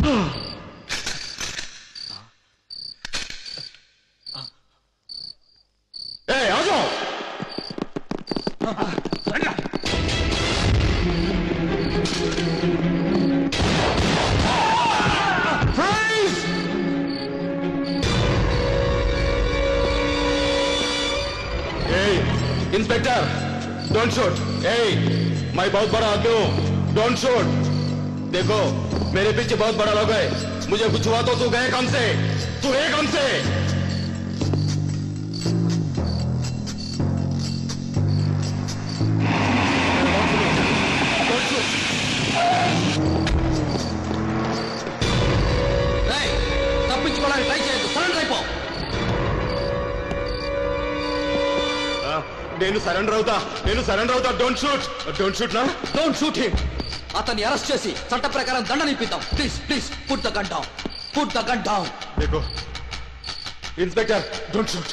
ఏ ఆజో Freeze! Hey, inspector don't shoot hey मैं बहुत बड़ा आदमी हूँ डोंट शूट देखो मेरे पीछे बहुत बड़ा लोग है मुझे कुछ हुआ तो तू गए कम से तू है कम से Don't shoot. తప్పించుకోవడానికి ట్రై చేయొద్దు సరెండర్ అయిపో ఆ, నేను సరెండర్ అవుతా నేను సరెండర్ అవుతా డోంట్ షూట్ డోంట్ షూట్ నా డోంట్ షూట్ హిమ్ అతన్ని అరెస్ట్ చేసి చట్ట ప్రకారం దండనిప్పిద్దాం please please put the gun down put the gun down देखो इंस्पेक्टर डोंट शूट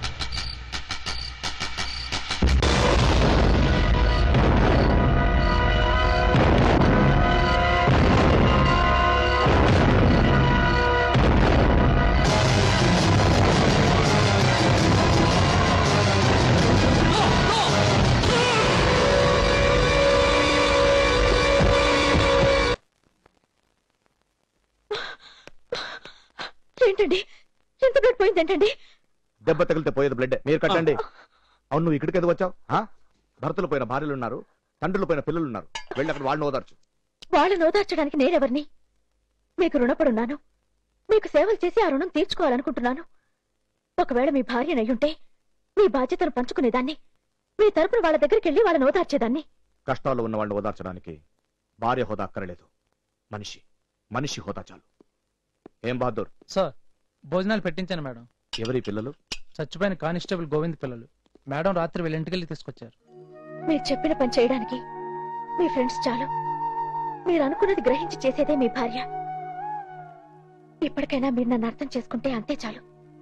ఏంటండి ఎంత బ్లడ్ పోయింది ఏంటండి దెబ్బ తగిలితే పోయేది బ్లడ్ మీరు కట్టండి అవును నువ్వు ఇక్కడికి ఎందుకు వచ్చావు ఆ? భర్తలు పోయిన భార్యలు ఉన్నారు తండ్రులు పోయిన పిల్లలు ఉన్నారు వెళ్ళి అక్కడ వాళ్ళని ఓదార్చు వాళ్ళని ఓదార్చడానికి నేనెవరిని మీకు రుణపడున్నాను మీకు సేవలు చేసి ఆ రుణం తీర్చుకోవాలనుకుంటున్నాను ఒకవేళ మీ భార్యనయ్యుంటే మీ బాధ్యతను పంచుకునేదాన్ని మీ తరపున వాళ్ళ దగ్గరికి వెళ్ళి వాళ్ళని ఓదార్చేదాన్ని కష్టాలు ఉన్న వాళ్ళని ఓదార్చడానికి భార్య హోదా అక్కర్లేదు మనిషి మనిషి హోదా చాలు ఏం బహదూర్ సార్ భోజనాలు పెట్టించాను మేడం ఎవరి పిల్లలు చచ్చిపోయిన కానిస్టేబుల్ గోవింద్ పిల్లలు మేడం రాత్రి వీళ్ళ ఇంటికెళ్ళి తీసుకొచ్చారు మీరు చెప్పిన పని చేయడానికి మీ ఫ్రెండ్స్ చాలు మీరు అనుకున్నది గ్రహించి చేసేదే మీ భార్య ఇప్పటికైనా మీరు నన్ను అర్థం చేసుకుంటే అంతే చాలు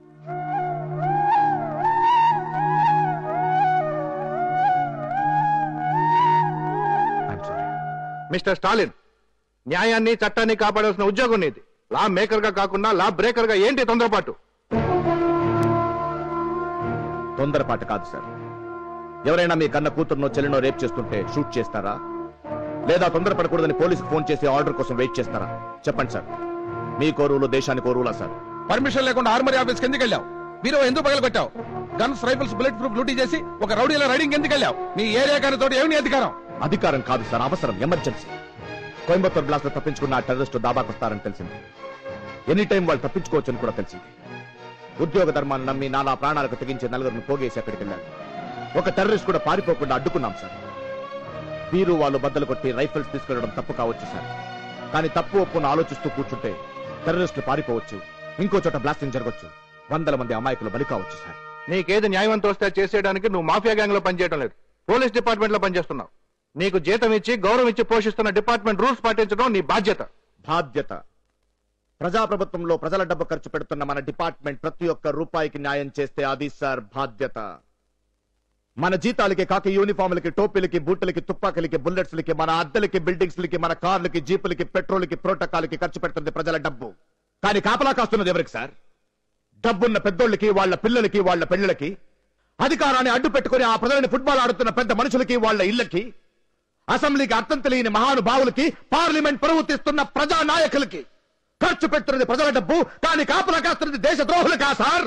ఐఎమ్ సారీ మిస్టర్ స్టాలిన్ న్యాయాన్ని చట్టాన్ని కాపాడాల్సిన ఉద్యోగం నీది లా మేకర్ గా కాకుండా లా బ్రేకర్ గా ఏంటి తొందరపాటు తొందరపాటు కాదు సార్ ఎవరైనా మీ కన్న కూతురునో చెల్లినో రేప్ చేస్తుంటే షూట్ చేస్తారా లేదా తొందరపడకూడదని పోలీసుకు ఫోన్ చేసి ఆర్డర్ కోసం వెయిట్ చేస్తారా చెప్పండి సార్ మీ కోరువులు దేశానికి కోరువులా సార్ పర్మిషన్ లేకుండా ఆర్మరీ ఆఫీస్కి ఎందుకు వెళ్ళావు మీరు ఎందుకు పగలగొట్టావు guns rifles bulletproof duty చేసి ఒక రౌడీల రైడింగ్ ఎందుకు వెళ్ళావు నీ ఏరియా కానీ తోటి ఏమి నీ అధికారం అధికారం కాదు సార్ అవసరం ఎమర్జెన్సీ కోయంబత్తూర్ బ్లాస్ట్ లో తప్పించుకున్న ఆ టెర్రరిస్టు దాబాకొస్తారని తెలిసింది ఎనీ టైం వాళ్ళు తప్పించుకోవచ్చని కూడా తెలిసింది ఉద్యోగ ధర్మాన్ని నమ్మి నానా ప్రాణాలకు తెగించే నలుగురిని పోగేసి అక్కడికి వెళ్ళారు ఒక టెర్రరిస్ట్ కూడా పారిపోకుండా అడ్డుకున్నాం సార్ వీరు వాళ్ళు బద్దలు కొట్టి రైఫిల్స్ తీసుకెళ్లడం తప్పు కావచ్చు సార్ కానీ తప్పు ఒప్పును ఆలోచిస్తూ కూర్చుంటే టెర్రరిస్టులు పారిపోవచ్చు ఇంకో చోట బ్లాస్టింగ్ జరగవచ్చు వందల మంది అమాయకులు బలి కావచ్చు సార్ నీకేది న్యాయవంతం వస్తే చేసేయడానికి నువ్వు మాఫియా గ్యాంగ్ లో పనిచేయడం లేదు పోలీస్ డిపార్ట్మెంట్ లో పనిచేస్తున్నావు నీకు జీతం ఇచ్చి గౌరవం ఇచ్చి పోషిస్తున్న డిపార్ట్మెంట్ రూల్స్ పాటించడం నీ బాధ్యత బాధ్యత ప్రజాప్రభుత్వంలో ప్రజల డబ్బు ఖర్చు పెడుతున్న మన డిపార్ట్మెంట్ ప్రతి ఒక్క రూపాయికి న్యాయం చేస్తే అది సార్ బాధ్యత మన జీతాలకి కాకి యూనిఫామ్లకి టోపీలకి బూట్లకి తుపాకులకి బుల్లెట్స్లకి మన అద్దెలకి బిల్డింగ్స్ లకి మన కార్లకి జీపులకి పెట్రోల్కి ప్రోటోకాల్కి ఖర్చు పెడుతుంది ప్రజల డబ్బు కానీ కాపలా కాస్తున్నది ఎవరికి సార్ డబ్బున్న పెద్దోళ్ళకి వాళ్ళ పిల్లలకి వాళ్ళ పెళ్లిళ్ళకి అధికారాన్ని అడ్డు పెట్టుకుని ఆ ప్రజలని ఫుట్బాల్ ఆడుతున్న పెద్ద మనుషులకి వాళ్ళ ఇళ్లకి అసెంబ్లీకి అర్థం తెలియని మహానుభావులకి పార్లమెంట్ ప్రవర్తిస్తున్న ప్రజా నాయకులకి ఖర్చు పెడుతున్నది ప్రజల డబ్బు కానీ కాపలా కాస్తున్నది దేశ ద్రోహులుగా సార్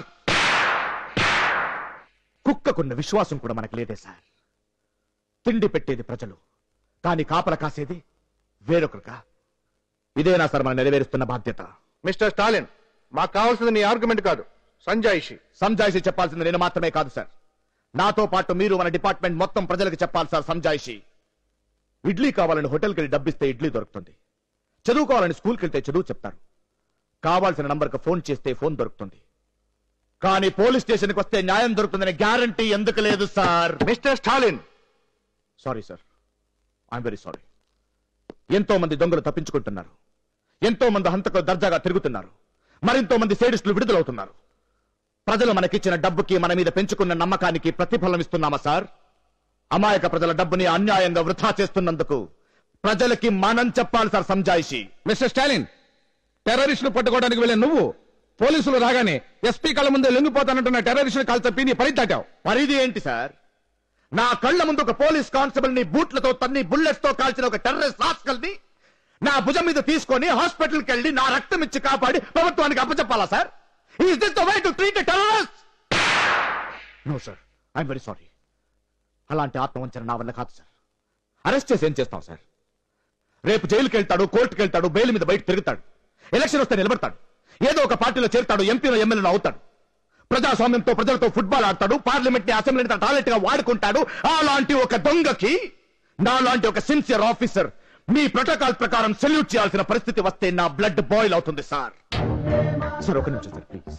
కుక్కకున్న విశ్వాసం కూడా మనకు లేదే సార్ తిండి పెట్టేది ప్రజలు కానీ కాపల కాసేది వేరొకరుగా ఇదేనా సార్ మనం నెరవేరుస్తున్న బాధ్యత మిస్టర్ స్టాలిన్ మాకు కావాల్సింది నీ ఆర్గ్యుమెంట్ కాదు సంజాయిషి సంజాయిషి చెప్పాల్సింది నేను మాత్రమే కాదు సార్ నాతో పాటు మీరు మన డిపార్ట్మెంట్ మొత్తం ప్రజలకు చెప్పాలి సార్ సంజాయిషి ఇడ్లీ కావాలని హోటల్కి వెళ్ళి డబ్బిస్తే ఇడ్లీ దొరుకుతుంది చదువుకోవాలని స్కూల్కి వెళ్తే చదువు చెప్తారు కావాల్సిన నంబర్కి ఫోన్ చేస్తే ఫోన్ దొరుకుతుంది కానీ పోలీస్ స్టేషన్కి వస్తే న్యాయం దొరుకుతుందనే గ్యారంటీ ఎందుకు లేదు sir mister Stalin sorry sir I'm very sorry ఎంతో మంది దొంగలు తప్పించుకుంటున్నారు ఎంతో మంది హంతకులు దర్జాగా తిరుగుతున్నారు మరింతో మంది సేడిస్టులు విడుదలవుతున్నారు ప్రజలు మనకిచ్చిన డబ్బుకి మన మీద పెంచుకున్న నమ్మకానికి ప్రతిఫలం ఇస్తున్నామా సార్ అమాయక ప్రజల డబ్బుని అన్యాయంగా వృధా చేస్తున్నందుకు ప్రజలకి మనం చెప్పాలి సార్ సంజాయిషి మిస్టర్ స్టాలిన్ టెర్రరిస్ట్ ను పట్టుకోవడానికి వెళ్ళే నువ్వు పోలీసులు రాగానే ఎస్పీ కళ్ళ ముందే లొంగిపోతానంటున్న టెర్రరిస్ట్ కాల్ తప్పి నీ పని దాటావు పరిధి ఏంటి సార్ నా కళ్ళ ముందు ఒక పోలీస్ కానిస్టేబుల్ ని బూట్లతో తన్ని బుల్లెట్స్ తో కాల్చిన ఒక టెర్రరిస్ట్ రాస్కల్ ని నా భుజం మీద తీసుకొని హాస్పిటల్కి వెళ్ళి నా రక్తం ఇచ్చి కాపాడి ప్రభుత్వానికి అప్పచెప్పాలా sir is this the way to treat terrorist no sir I'm very sorry అలాంటి ఆత్మవంచన నా వల్ల కాదు సార్ అరెస్ట్ చేసి ఏం చేస్తాం సార్ రేపు జైలుకి వెళ్తాడు కోర్టుకి వెళ్తాడు బెయిల్ మీద బయట తిరుగుతాడు ఎలక్షన్ వస్తే నిలబడతాడు ఏదో ఒక పార్టీలో చేరుతాడు ఎంపీలో ఎమ్మెల్యేలో అవుతాడు ప్రజాస్వామ్యంతో ప్రజలతో ఫుట్బాల్ ఆడతాడు పార్లమెంట్ ని అసెంబ్లీని తన టాయిలెట్ గా వాడుకుంటాడు అలాంటి ఒక దొంగకి నాలాంటి ఒక సిన్సియర్ ఆఫీసర్ మీ ప్రోటోకాల్ ప్రకారం సెల్యూట్ చేయాల్సిన పరిస్థితి వస్తే నా బ్లడ్ బాయిల్ అవుతుంది సార్ సార్ ఒక నిమిషం సార్ ప్లీజ్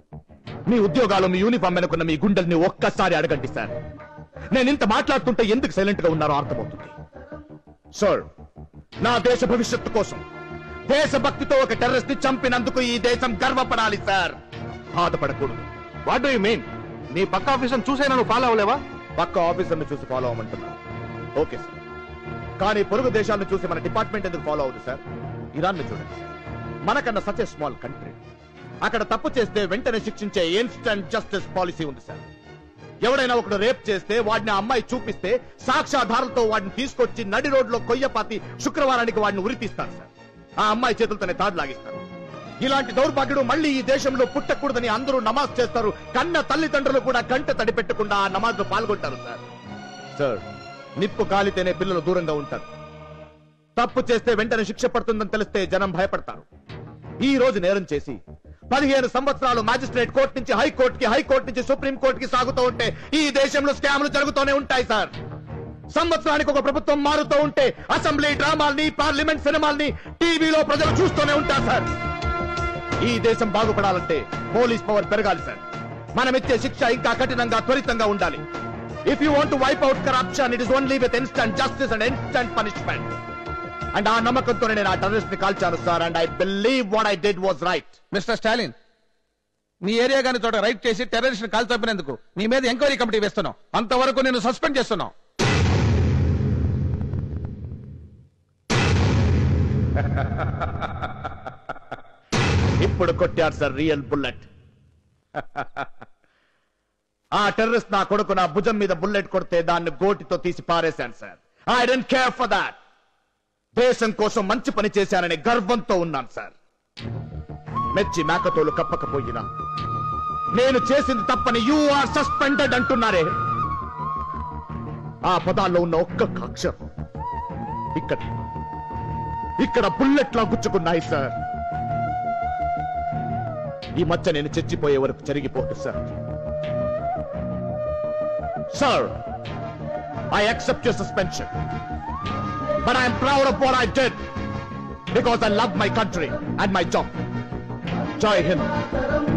మీ ఉద్యోగాలు మీ యూనిఫామ్ వెనుకున్న మీ గుండెల్ని ఒక్కసారి అడగండి సార్ నేను ఇంత మాట్లాడుతుంటే ఎందుకు సైలెంట్ గా ఉన్నారో అర్థమవుతుంది సార్ నా దేశ భవిష్యత్తు కోసం దేశభక్తితో ఒక టెర్రరిస్ట్ ని చంపినందుకు ఈ దేశం గర్వపడాలి సార్ బాధపడకూడదు వాట్ డూ యూ మీన్ నీ పక్క ఆఫీసర్ చూసైనా నువ్వు ఫాలో అవ్వలేవా పక్క ఆఫీసర్ ని చూసి ఫాలో అవ్వమంటున్నా ఓకే సార్ కానీ పొరుగు దేశాలను చూసి మన డిపార్ట్మెంట్ ఎందుకు ఫాలో అవుతుంది సార్ ఇరాన్ ని చూడండి మనకన్నా సచ్ ఏ స్మాల్ కంట్రీ అక్కడ తప్పు చేస్తే వెంటనే శిక్షించే ఇన్స్టంట్ జస్టిస్ పాలసీ ఉంది సార్ ఎవడైనా ఒకడు రేప్ చేస్తే వాడిని ఆ అమ్మాయి చూపిస్తే సాక్ష్యాధారాలతో వాడిని తీసుకొచ్చి నడి రోడ్లో కొయ్యపాతి శుక్రవారానికి వాడిని ఉరితీస్తారు సార్ ఆ అమ్మాయి చేతులతోనే తాడు లాగిస్తారు ఇలాంటి దౌర్భాగ్యుడు మళ్ళీ ఈ దేశంలో పుట్టకూడదని అందరూ నమాజ్ చేస్తారు కన్న తల్లిదండ్రులు కూడా కంట తడి పెట్టకుండా ఆ నమాజ్ లో పాల్గొంటారు సార్ సార్ నిప్పు కాలితేనే పిల్లలు దూరంగా ఉంటారు తప్పు చేస్తే వెంటనే శిక్ష పడుతుందని తెలిస్తే జనం భయపడతారు ఈ రోజు నేరం చేసి పదిహేను సంవత్సరాలు మాజిస్ట్రేట్ కోర్టు నుంచి హైకోర్టుకి హైకోర్టు నుంచి సుప్రీం కోర్టుకి సాగుతూ ఉంటే ఈ దేశంలో స్కామ్లు జరుగుతూనే ఉంటాయి సార్ సంవత్సరానికి ఒక ప్రభుత్వం మారుతూ ఉంటే అసెంబ్లీ డ్రామాల్ని పార్లమెంట్ సినిమాల్ని టీవీలో ప్రజలు చూస్తూనే ఉంటారు సార్ ఈ దేశం బాగుపడాలంటే పోలీస్ పవర్ పెరగాలి సార్ మనం ఇచ్చే శిక్ష ఇంకా కఠినంగా త్వరితంగా ఉండాలి if you want wipe out corruption it is only with instant justice and instant punishment and ఆ నమ్మకంతోనే నేను ఆ టెర్రరిస్ట్ ని కాల్చాను sir and I believe what I did was right mister Stalin నీ ఏరియా గాని చోట రైట్ చేసి టెర్రరిస్ట్ కాల్ తప్పినందుకు నీ మీద ఎంక్వైరీ కమిటీ వేస్తున్నాం అంతవరకు నేను సస్పెండ్ చేస్తున్నాం ఇప్పుడు కొట్టారు సార్ రియల్ బుల్లెట్ ఆ టెర్రరిస్ట్ నా కొడుకు నా భుజం మీద బుల్లెట్ కొడితే దాన్ని గోటితో తీసి పారేశాను sir I don't care for that దేశం కోసం మంచి పని చేశానని గర్వంతో ఉన్నాను సార్ మెచ్చి మేకతోలు కప్పకపోయినా నేను చేసింది తప్పని యు ఆర్ సస్పెండెడ్ అంటున్నారే ఆ పదాల్లో ఉన్న ఒక్క అక్షరం ఇక్కడ ఇక్కడ బుల్లెట్లా గుచ్చుకున్నాయి సార్ ఈ మధ్య నేను చచ్చిపోయే వరకు జరిగిపోదు sir sir I accept your suspension but I'm proud of what I did because I love my country and my job Jai Hind